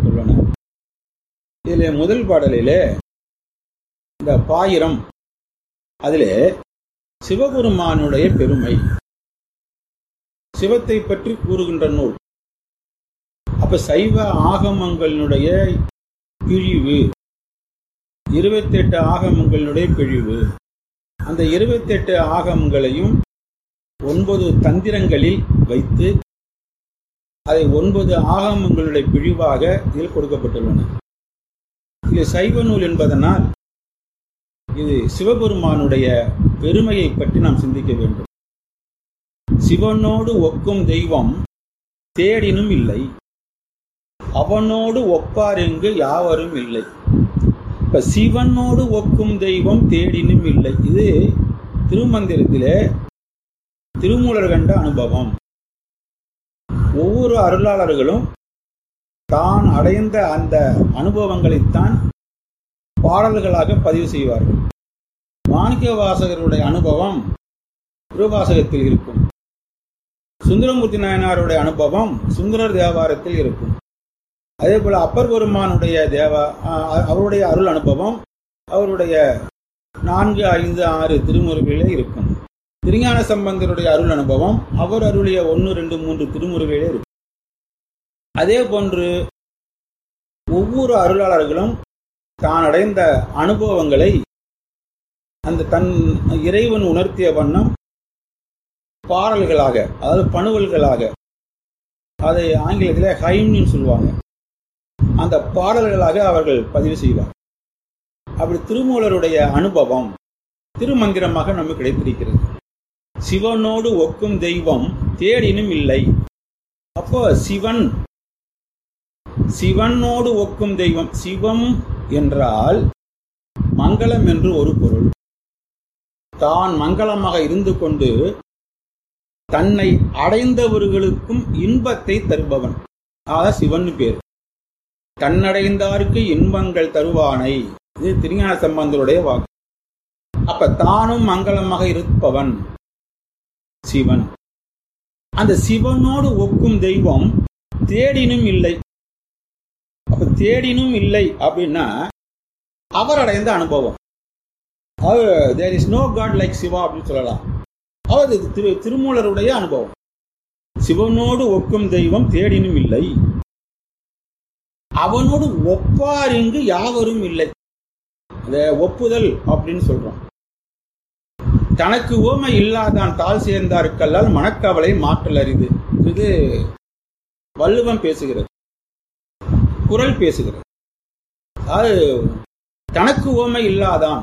கொடுக்கப்பட்டுள்ளன இதிலே முதல் பாடலிலே இந்த பாயிரம் அதிலே சிவபெருமானுடைய பெருமை சிவத்தை பற்றி கூறுகின்ற நூல் அப்ப சைவ ஆகமங்களினுடைய பிழிவு இருபத்தெட்டு ஆகமங்களினுடைய பிழிவு அந்த இருபத்தெட்டு ஆகமங்களையும் ஒன்பது தந்திரங்களில் வைத்து அதை ஒன்பது ஆகமங்களுடைய பிழிவாக இதில் கொடுக்கப்பட்டுள்ளன இது சைவ நூல் என்பதனால் இது சிவபெருமானுடைய பெருமையை பற்றி நாம் சிந்திக்க வேண்டும் சிவனோடு ஒக்கும் தெய்வம் தேடினும் இல்லை அவனோடு ஒப்பாரெங்கு யாவரும் இல்லை இப்ப சிவனோடு ஒக்கும் தெய்வம் தேடினும் இல்லை இது திருமந்திரத்திலே திருமூலர் கண்ட அனுபவம் ஒவ்வொரு அருளாளர்களும் தான் அடைந்த அந்த அனுபவங்களைத்தான் பாடல்களாக பதிவு செய்வார்கள் மாணிக்க வாசகருடைய அனுபவம் திருவாசகத்தில் இருக்கும் சுந்தரமூர்த்தி நாயனாருடைய அனுபவம் சுந்தரர் தேவாரத்தில் இருக்கும் அதே போல அப்பர் பெருமானுடைய தேவ அவருடைய அருள் அனுபவம் அவருடைய நான்கு ஐந்து ஆறு திருமுறைகளிலே இருக்கும் திருஞான சம்பந்தருடைய அருள் அனுபவம் அவர் அருளிய ஒன்று ரெண்டு மூன்று திருமுறைகளிலே இருக்கும் அதே போன்று ஒவ்வொரு அருளாளர்களும் தான் அடைந்த அனுபவங்களை அந்த தன் இறைவன் உணர்த்திய வண்ணம் பாடல்களாக அதாவது பணுவல்களாக அதை ஆங்கிலத்தில் ஹைம்னு சொல்லுவாங்க அந்த பாடல்களாக அவர்கள் பதிவு செய்வார் அப்படி திருமூலருடைய அனுபவம் திருமந்திரமாக நமக்கு கிடைத்திருக்கிறது சிவனோடு ஒக்கும் தெய்வம் தேடினும் இல்லை அப்போ சிவன் சிவனோடு ஒக்கும் தெய்வம் சிவம் என்றால் மங்களம் என்று ஒரு பொருள் தான் மங்களமாக இருந்து கொண்டு தன்னை அடைந்தவர்களுக்கும் இன்பத்தை தருபவன் ஆக சிவன் பேர் தன்னடைந்தாருக்கு இன்பங்கள் தருவானை இது திருஞான சம்பந்தருடைய வாக்கு அப்ப தானும் மங்களமாக இருப்பவன் சிவன் அந்த சிவனோடு ஒக்கும் தெய்வம் தேடினும் இல்லை அப்ப தேடினும் இல்லை அப்படின்னா அவர் அடைந்த அனுபவம் there is no god like Shiva அப்படின்னு சொல்லலாம் அதாவது திரு திருமூலருடைய அனுபவம் சிவனோடு ஒக்கும் தெய்வம் தேடினும் இல்லை அவனோடு ஒப்பார் இங்கு யாவரும் இல்லை அத ஒப்புதல் அப்படின்னு சொல்றோம் தனக்கு ஓமை இல்லாதான் தாழ் சேர்ந்தாருக்கல்லால் மனக்கவலை மாற்றல் அரிது இது வள்ளுவம் பேசுகிறது குரல் பேசுகிறது அது தனக்கு ஓமை இல்லாதான்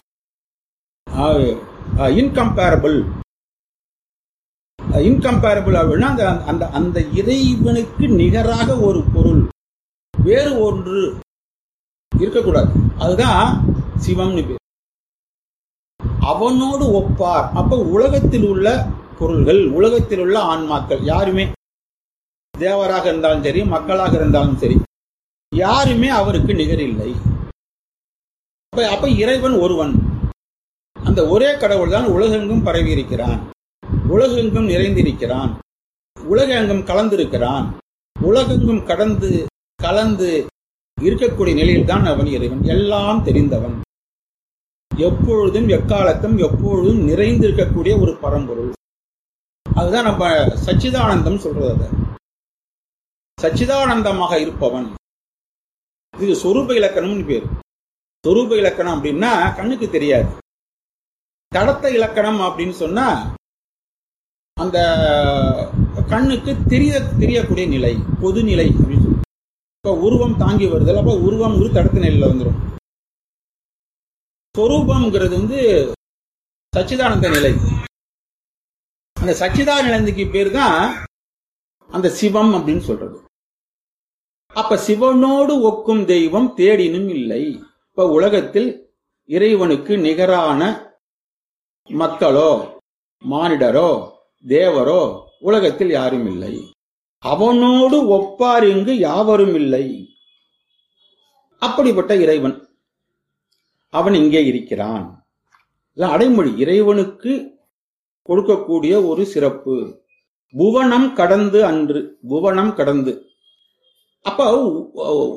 இன்கம்பேரபிள் இன்கம்பேரபிள் அப்படின்னா அந்த அந்த அந்த இறைவனுக்கு நிகராக ஒரு பொருள் வேறு ஒன்று இருக்கக்கூடாது அதுதான் சிவம்னு பேர் அவனோடு ஒப்பார் அப்ப உலகத்தில் உள்ள பொருள்கள் உலகத்தில் உள்ள ஆன்மாக்கள் யாருமே தேவராக இருந்தாலும் சரி மக்களாக இருந்தாலும் சரி யாருமே அவருக்கு நிகரில்லை அப்ப அப்ப இறைவன் ஒருவன் அந்த ஒரே கடவுள் தான் உலகெங்கும் பரவி இருக்கிறான் உலகெங்கும் நிறைந்திருக்கிறான் உலகெங்கும் கலந்திருக்கிறான் உலகெங்கும் கடந்து கலந்து இருக்கக்கூடிய நிலையில் தான் அவன் இறைவன் எல்லாம் தெரிந்தவன் எப்பொழுதும் எக்காலத்தும் எப்பொழுதும் நிறைந்திருக்கக்கூடிய ஒரு பரம்பொருள் அதுதான் நம்ம சச்சிதானந்தம் சொல்றது அது சச்சிதானந்தமாக இருப்பவன் இது சொரூப இலக்கணம்னு பேர் சொரூப இலக்கணம் அப்படின்னா கண்ணுக்கு தெரியாது தடத்த இலக்கணம் அப்படின்னு சொன்னா அந்த கண்ணுக்கு தெரிய தெரியக்கூடிய நிலை பொது நிலை அப்படின்னு சொல்லி இப்போ உருவம் தாங்கி வருதல் அப்போ உருவம் ஒரு தடத்த நிலையில வந்துடும் சொரூபம்ங்கிறது வந்து சச்சிதானந்த நிலை அந்த சச்சிதானந்த நிலைக்கு பேர் தான் அந்த சிவம் அப்படின்னு சொல்றது அப்ப சிவனோடு ஒக்கும் தெய்வம் தேடினும் இல்லை இப்ப உலகத்தில் இறைவனுக்கு நிகரான மக்களோ மானிடரோ தேவரோ உலகத்தில் யாரும் இல்லை அவனோடு ஒப்பார் இங்கு யாவரும் இல்லை அப்படிப்பட்ட இறைவன் அவன் இங்கே இருக்கிறான் அடைமொழி இறைவனுக்கு கொடுக்கக்கூடிய ஒரு சிறப்பு புவனம் கடந்து அன்று புவனம் கடந்து அப்ப